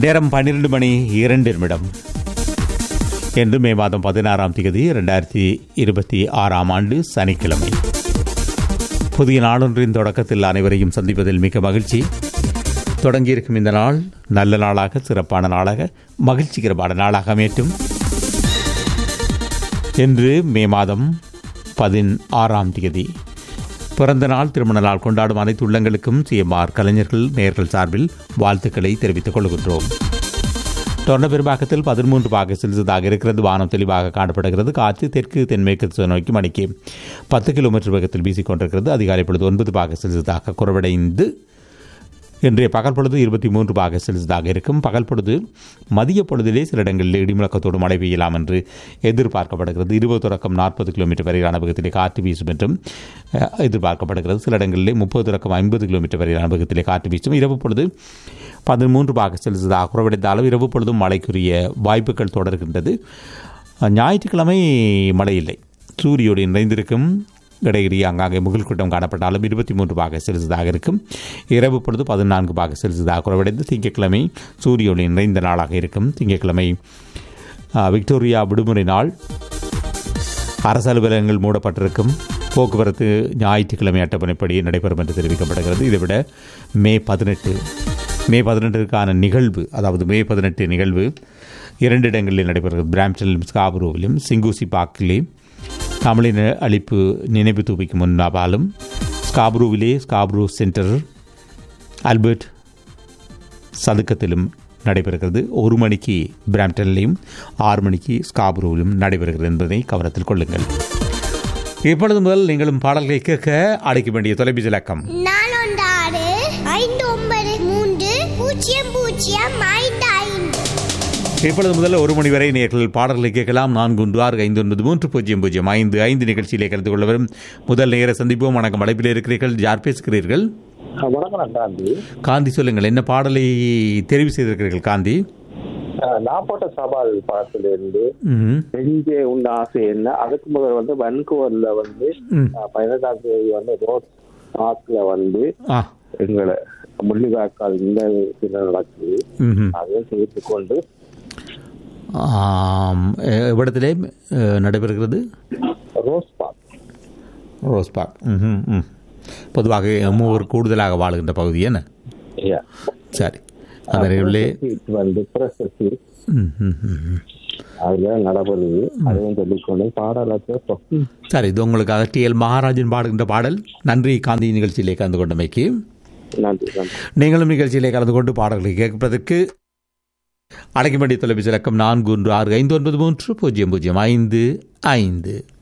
நேரம் பன்னிரண்டு மணி இரண்டு நிமிடம் என்று மே மாதம் பதினாறாம் தேதி இரண்டாயிரத்தி இருபத்தி ஆறாம் ஆண்டு சனிக்கிழமை புதிய நாளொன்றின் தொடக்கத்தில் அனைவரையும் சந்திப்பதில் மிக மகிழ்ச்சி தொடங்கியிருக்கும் இந்த நாள் நல்ல நாளாக சிறப்பான நாளாக மகிழ்ச்சிகரமான நாளாக அமையட்டும் இன்று மே மாதம் பதினாறாம் தேதி பிறந்த நாள் திருமண நாள் கொண்டாடும் அனைத்து உள்ளங்களுக்கும் சிஎம்ஆர் கலைஞர்கள் நேர்கள் சார்பில் வாழ்த்துக்களை தெரிவித்துக் கொள்கின்றோம் தொடர்ந்து பெரும்பாக்கத்தில் பதிமூன்று பாக செலுத்ததாக இருக்கிறது வானம் தெளிவாக காணப்படுகிறது காற்று தெற்கு தென்மேற்கு திசை நோக்கி மணிக்கு பத்து கிலோமீட்டர் வேகத்தில் வீசிக்கொண்டிருக்கிறது அதிகாலை பொழுது ஒன்பது பாக செலுத்ததாக குறைவடைந்து இன்றைய பகல் பொழுது இருபத்தி மூன்று பாக செல்சியஸாக இருக்கும் பகல் பொழுது மதிய பொழுதிலே சில இடங்களில் இடிமுழக்கத்தோடு மழை பெய்யலாம் என்று எதிர்பார்க்கப்படுகிறது இருபது தொடக்கம் நாற்பது கிலோமீட்டர் வரையிலான வேகத்திலே காற்று வீசும் என்றும் அஹ், எதிர்பார்க்கப்படுகிறது சில இடங்களிலே முப்பது தொடக்கம் ஐம்பது கிலோமீட்டர் வரையிலான வேகத்திலே காற்று வீசும் இரவு பொழுது பதிமூன்று பாக செல்சியஸாக குறைவடைந்த அளவு இரவு பொழுதும் மழைக்குரிய வாய்ப்புகள் தொடர்கின்றது ஞாயிற்றுக்கிழமை மழை இல்லை சூரியோடு நிறைந்திருக்கும் இடையிடையே அங்காங்கே முகில் கூட்டம் காணப்பட்டாலும் இருபத்தி மூன்று பாக செல்சியஸாக இருக்கும் இரவு பொழுது பதினான்கு பாக செல்சியஸாக குறைவடைந்து திங்கட்கிழமை சூரிய ஒளி நிறைந்த நாளாக இருக்கும் திங்கட்கிழமை ஆ, விக்டோரியா விடுமுறை நாள் அரசு அலுவலகங்கள் மூடப்பட்டிருக்கும் போக்குவரத்து ஞாயிற்றுக்கிழமை அட்டப்பணைப்படி நடைபெறும் என்று தெரிவிக்கப்படுகிறது இதைவிட மே பதினெட்டு மே பதினெட்டிற்கான நிகழ்வு அதாவது மே பதினெட்டு நிகழ்வு இரண்டு இடங்களில் நடைபெறுகிறது பிராம்டனிலும் ஸ்காபுரோவிலும் சிங்கூசி பார்க்கிலே தமிழின அழிப்பு நினைவு தூபிக்கு முன்னாபாலும் ஸ்காப்ரூவிலே ஸ்காப்ரூ சென்டர் ஆல்பர்ட் சதுக்கத்திலும் நடைபெறுகிறது ஒரு மணிக்கு பிராம்டன்லையும் ஆறு மணிக்கு ஸ்காப்ரூவிலும் நடைபெறுகிறது என்பதை கவனத்தில் கொள்ளுங்கள் இப்பொழுது முதல் நீங்களும் பாடல்களை கேட்க அழைக்க வேண்டிய தொலைபேசி இலக்கம் நாலொண்டாறு ஐந்து ஒன்பது மூன்று பூஜ்ஜியம் பூஜ்ஜியம் ஐந்து ஐந்து இப்பொழுது முதல்ல ஒரு மணி வரை நேர்கள் பாடல்களை கேட்கலாம் நான்கு ஒன்று ஆறு ஐந்து ஒன்பது மூன்று பூஜ்ஜியம் பூஜ்ஜியம் ஐந்து ஐந்து நிகழ்ச்சியிலே கலந்து கொள்ள வரும் முதல் நேர சந்திப்போம் வணக்கம் அழைப்பில் இருக்கிறீர்கள் யார் பேசுகிறீர்கள் ஆ, வணக்கம் காந்தி காந்தி சொல்லுங்கள் என்ன பாடலை தெரிவு செய்திருக்கிறீர்கள் காந்தி ஆ, நான் போட்ட சவால் படத்திலிருந்து ம்ஹும். நெஞ்சே உண்ட ஆசை என்ன அதுக்கு முதல் வந்து வன்கூவர்ல வந்து ம். ஆ, பதினெட்டாம் தேதி வந்து ரோட் பார்க்ல வந்து ஆ எங்களை முள்ளிவாய்க்கால் இந்த இது நடக்குது ம்ஹும். அதையும் சேர்த்து கொண்டு ஆம், எ- எவ்விடத்திலே அஹ், நடைபெறுகிறது ரோஸ் பார்க் ரோஸ் பார்க் ம்ஹும், ம். பொதுவாக மூவர் கூடுதலாக வாழுகின்ற பகுதி என்ன Yeah. சரி அந்த நிகழ்விலே சீட் வந்து பிரஸ் சீட் ம், ம், ம், ம். அதுல நடைபெறுது அதையும் சொல்லிக்கொண்டு பாடலத்தை சொ- சரி இது உங்களுக்காக டி எல் மகாராஜன் பாடுகின்ற பாடல் நன்றி காந்தி நிகழ்ச்சியிலே கலந்து கொண்டமைக்கு நன்றி நன்றி நீங்களும் நிகழ்ச்சியிலே கலந்து கொண்டு பாடல்களை கேட்பதற்கு அழைக்க வேண்டிய தொலைபேசி இலக்கம் நான்கு ஒன்று ஆறு ஐந்து ஒன்பது மூன்று பூஜ்ஜியம் பூஜ்ஜியம் ஐந்து ஐந்து